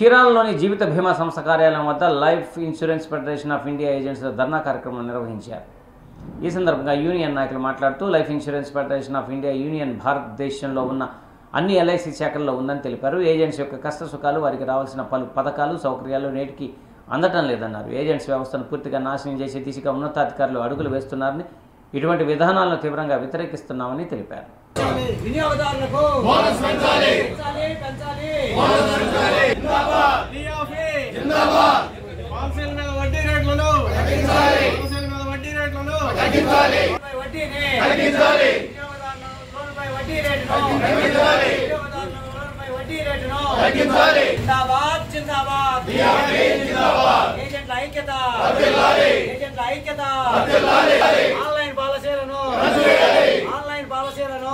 చీరాలలోని జీవిత బీమా సంస్థ కార్యాలయం వద్ద life insurance federation of India agents dharna కార్యక్రమం నిర్వహించారు ఈ సందర్భంగా యూనియన్ నాయకులు మాట్లాడుతూ life insurance federation of India union భారతదేశంలో ఉన్న అన్ని ఎల్ఐసి శాఖల్లో ఉందని తెలిపారు ఏజెంట్స్ యొక్క కష్ట సుఖాలు వారికి రావాల్సిన పలు పథకాలు సౌకర్యాలు నేటికి అందటం లేదన్నారు ఏజెంట్స్ వ్యవస్థను పూర్తిగా నాశనం చేసే దిశగా ఉన్నతాధికారులు అడుగులు వేస్తున్నారని ఇటువంటి విధానాలను తీవ్రంగా వ్యతిరేకిస్తున్నామని తెలిపారు వినియోగదారులకు బోనస్ పెంచాలి పెంచాలి పెంచాలి బోనస్ పెంచాలి డిఆర్పీ జిందాబాద్ పాలసీల మీద వడ్డీ రేట్లను తగ్గించాలి పాలసీల మీద వడ్డీ రేట్లను తగ్గించాలి లోన్పై వడ్డీని తగ్గించాలి వినియోగదారుల లోన్పై వడ్డీ రేటును తగ్గించాలి వినియోగదారుల లోన్పై వడ్డీ రేటును తగ్గించాలి జిందాబాద్ జిందాబాద్ డిఆర్పీ జిందాబాద్ ఏజెంట్ల ఐక్యత వర్ధిల్లాలి ఏజెంట్ల ఐక్యత వర్ధిల్లాలి ఆన్లైన్ పాలసీలను ఆన్లైన్ పాలసీలను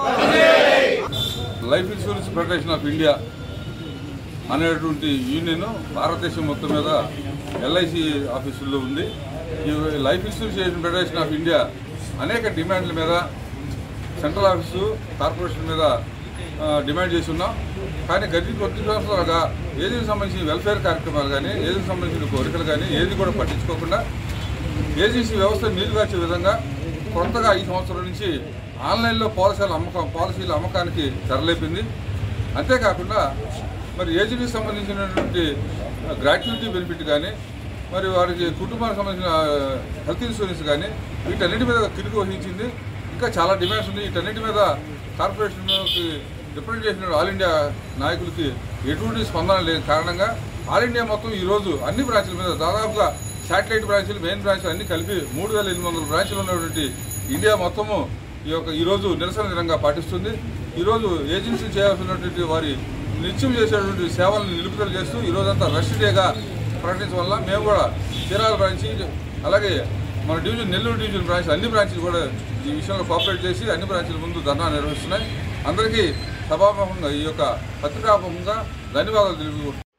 life insurance federation of India అనేటువంటి యూనియన్ భారతదేశం మొత్తం మీద ఎల్ఐసి ఆఫీసుల్లో ఉంది ఈ life insurance federation of India అనేక డిమాండ్ల మీద సెంట్రల్ ఆఫీసు కార్పొరేషన్ మీద ఆ, డిమాండ్ చేసి ఉన్నాం కానీ గత కొద్ది సంవత్సరాలుగా ఏజెన్సీ సంబంధించిన వెల్ఫేర్ కార్యక్రమాలు కానీ ఏజెన్సీ సంబంధించిన కోరికలు కానీ ఏది కూడా పట్టించుకోకుండా ఏజెన్సీ వ్యవస్థ నీరుగార్చే విధంగా కొత్తగా ఈ సంవత్సరం నుంచి ఆన్లైన్లో పాలసీల అమ్మకం పాలసీల అమ్మకానికి తెరలేపింది అంతేకాకుండా మరి ఏజెన్సీకి సంబంధించినటువంటి గ్రాట్యుటీ బెనిఫిట్ కానీ మరి వారికి కుటుంబానికి సంబంధించిన హెల్త్ ఇన్సూరెన్స్ కానీ వీటన్నిటి మీద కిరుకు వహించింది ఇంకా చాలా డిమాండ్స్ ఉంది వీటన్నిటి మీద కార్పొరేషన్కి రిప్రజెంట్ చేసిన ఆల్ ఇండియా నాయకులకి ఎటువంటి స్పందన లేని కారణంగా ఆల్ ఇండియా మొత్తం ఈరోజు అన్ని బ్రాంచ్ల మీద దాదాపుగా శాటిలైట్ బ్రాంచ్లు మెయిన్ బ్రాంచ్లు అన్ని కలిపి మూడు వేల ఎనిమిది వందల బ్రాంచ్లు ఉన్నటువంటి ఇండియా మొత్తము ఈ యొక్క ఈరోజు నిరసన దినంగా పాటిస్తుంది ఈరోజు ఏజెన్సీ చేయాల్సినటువంటి వారి నిత్యం చేసేటువంటి సేవలను నిలుపుదల చేస్తూ ఈరోజంతా రష్ డేగా ప్రకటించడం వల్ల మేము కూడా చీరాల బ్రాంచి అలాగే మన డివిజన్ నెల్లూరు డివిజన్ బ్రాంచ్ అన్ని బ్రాంచ్లు కూడా ఈ విషయంలో కోఆపరేట్ చేసి అన్ని బ్రాంచ్ల ముందు ధర్నా నిర్వహిస్తున్నాయి అందరికీ సభాముఖంగా ఈ యొక్క పత్రికాముఖంగా ధన్యవాదాలు తెలుపు